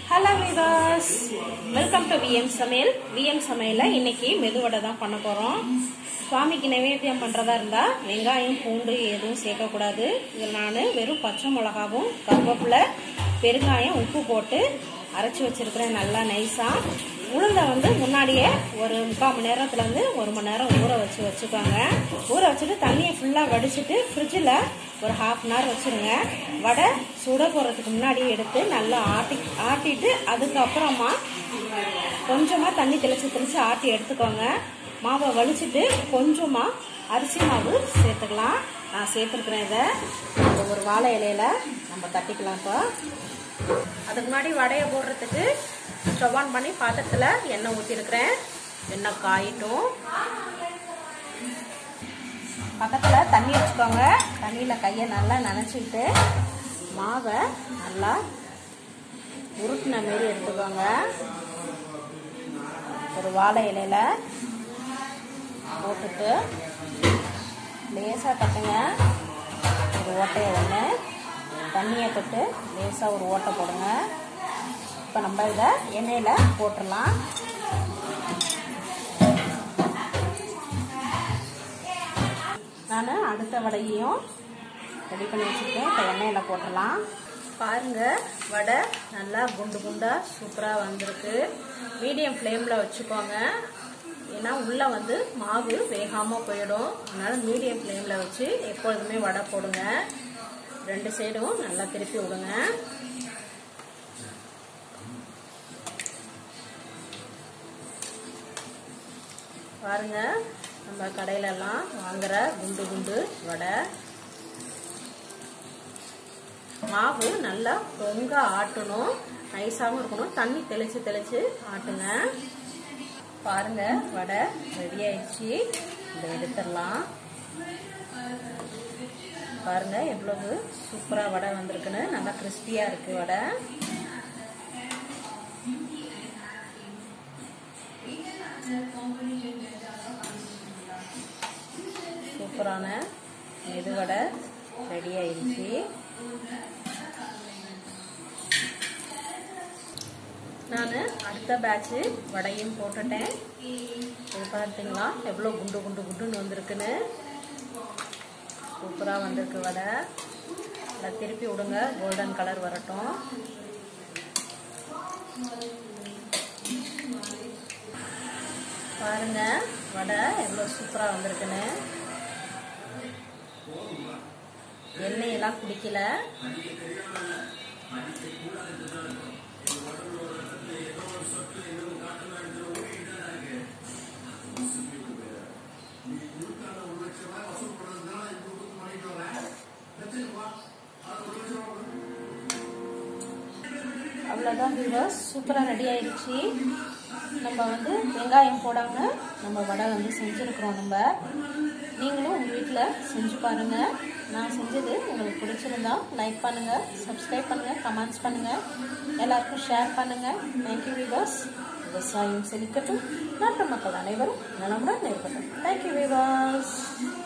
hello விவாஸ் welcome to V M Samayal V M சமையலில் இன்னைக்கு மெதுவடை தான் பண்ண போகிறோம் சுவாமிக்கு நைவேத்தியம் பண்ணுறதா இருந்தால் வெங்காயம் பூண்டு எதுவும் சேர்க்கக்கூடாது இதில் நான் வெறும் பச்சை மிளகாவும் கருவேப்பிலை பெருங்காயம் உப்பு போட்டு அரைச்சி வச்சிருக்கிறேன் நல்லா நைஸாக உளுந்தை வந்து முன்னாடியே ஒரு முக்கால் மணி நேரத்துலேருந்து ஒரு மணி நேரம் ஊற வச்சு வச்சுக்கோங்க ஊற வச்சுட்டு தண்ணியை ஃபுல்லாக வடிச்சிட்டு ஃப்ரிட்ஜில் ஒரு ஹாஃப் அன் ஹவர் வச்சுருங்க வடை சுட போகிறதுக்கு முன்னாடி எடுத்து நல்லா ஆட்டி ஆட்டிட்டு அதுக்கப்புறமா கொஞ்சமாக தண்ணி தெளித்து தெளித்து ஆட்டி எடுத்துக்கோங்க மாவை வலிச்சிட்டு கொஞ்சமாக அரிசி மாவு சேர்த்துக்கலாம் நான் சேர்த்துருக்குறேன் இதை இந்த ஒரு வாழை இலையில நம்ம தட்டிக்கலாம் இப்போ அதுக்கு முன்னாடி வடையை போடுறதுக்கு ஸ்டவ் ஆன் பண்ணி பாத்திரத்தில் எண்ணெய் ஊற்றிருக்கிறேன் எண்ணெய் காயிட்டும் பக்கத்தில் தண்ணி வச்சுக்கோங்க தண்ணியில் கையை நல்லா நனைச்சிக்கிட்டு மாவை நல்லா உருட்டின மாரி எடுத்துக்கோங்க ஒரு வாழை இலையில போட்டுட்டு லேசாக தட்டுங்க ஒரு ஓட்டையை ஒன்று தண்ணியை தொட்டு லேசாக ஒரு ஓட்டை போடுங்க இப்போ நம்ம இதை எண்ணெயில் போட்டுடலாம் நான் அடுத்த வடையையும் ரெடி பண்ணி வச்சுருக்கேன் இப்போ எண்ணெயில் போட்டுடலாம் பாருங்க வடை நல்லா குண்டு குண்டாக சூப்பராக வந்திருக்கு மீடியம் ஃப்ளேமில் வச்சுக்கோங்க ஏன்னா உள்ளே வந்து மாவு வேகாமல் போயிடும் அதனால் மீடியம் ஃப்ளேமில் வச்சு எப்பொழுதுமே வடை போடுங்க ரெண்டு சைடும் நல்லா திருப்பி விடுங்க பாருங்க நம்ம கடையிலலாம் வாங்குற குண்டு குண்டு வடை மாவு நல்லா பொங்க ஆட்டணும் நைஸாகவும் இருக்கணும் தண்ணி தெளித்து தெளித்து ஆட்டுங்க பாருங்க வடை ரெடி ஆயிடுச்சு இதை எடுத்துடலாம் பாருங்க எவ்வளவு சூப்பராக வடை வந்திருக்குன்னு நல்லா கிறிஸ்பியாக இருக்கு வடை சூப்பரான மெதுவடை ரெடி ஆயிடுச்சு நான் அடுத்த பேட்ச்சு வடையும் போட்டுட்டேன் இது பார்த்தீங்களா எவ்வளோ குண்டு குண்டு குண்டுன்னு வந்திருக்குன்னு சூப்பராக வந்திருக்கு வடை நல்லா திருப்பி விடுங்க கோல்டன் கலர் வரட்டும் பாருங்க வடை எவ்வளோ சூப்பராக வந்திருக்குன்னு எண்ணெயெல்லாம் குடிக்கல அவ்வளோதான் வியூவர்ஸ் சூப்பராக ரெடி ஆயிடுச்சு நம்ம வந்து வெங்காயம் போடாமல் நம்ம வடை வந்து செஞ்சுருக்குறோம் நம்ம நீங்களும் உங்கள் வீட்டில் செஞ்சு பாருங்கள் நான் செஞ்சது உங்களுக்கு பிடிச்சிருந்தா லைக் பண்ணுங்கள் சப்ஸ்கிரைப் பண்ணுங்கள் கமெண்ட்ஸ் பண்ணுங்கள் எல்லாருக்கும் ஷேர் பண்ணுங்கள் தேங்க்யூ வியூவர்ஸ் விவசாயம் செழிக்கட்டும் நாட்டு மக்கள் அனைவரும் நலமுடன் இருக்கட்டும் தேங்க்யூ வியூவர்ஸ்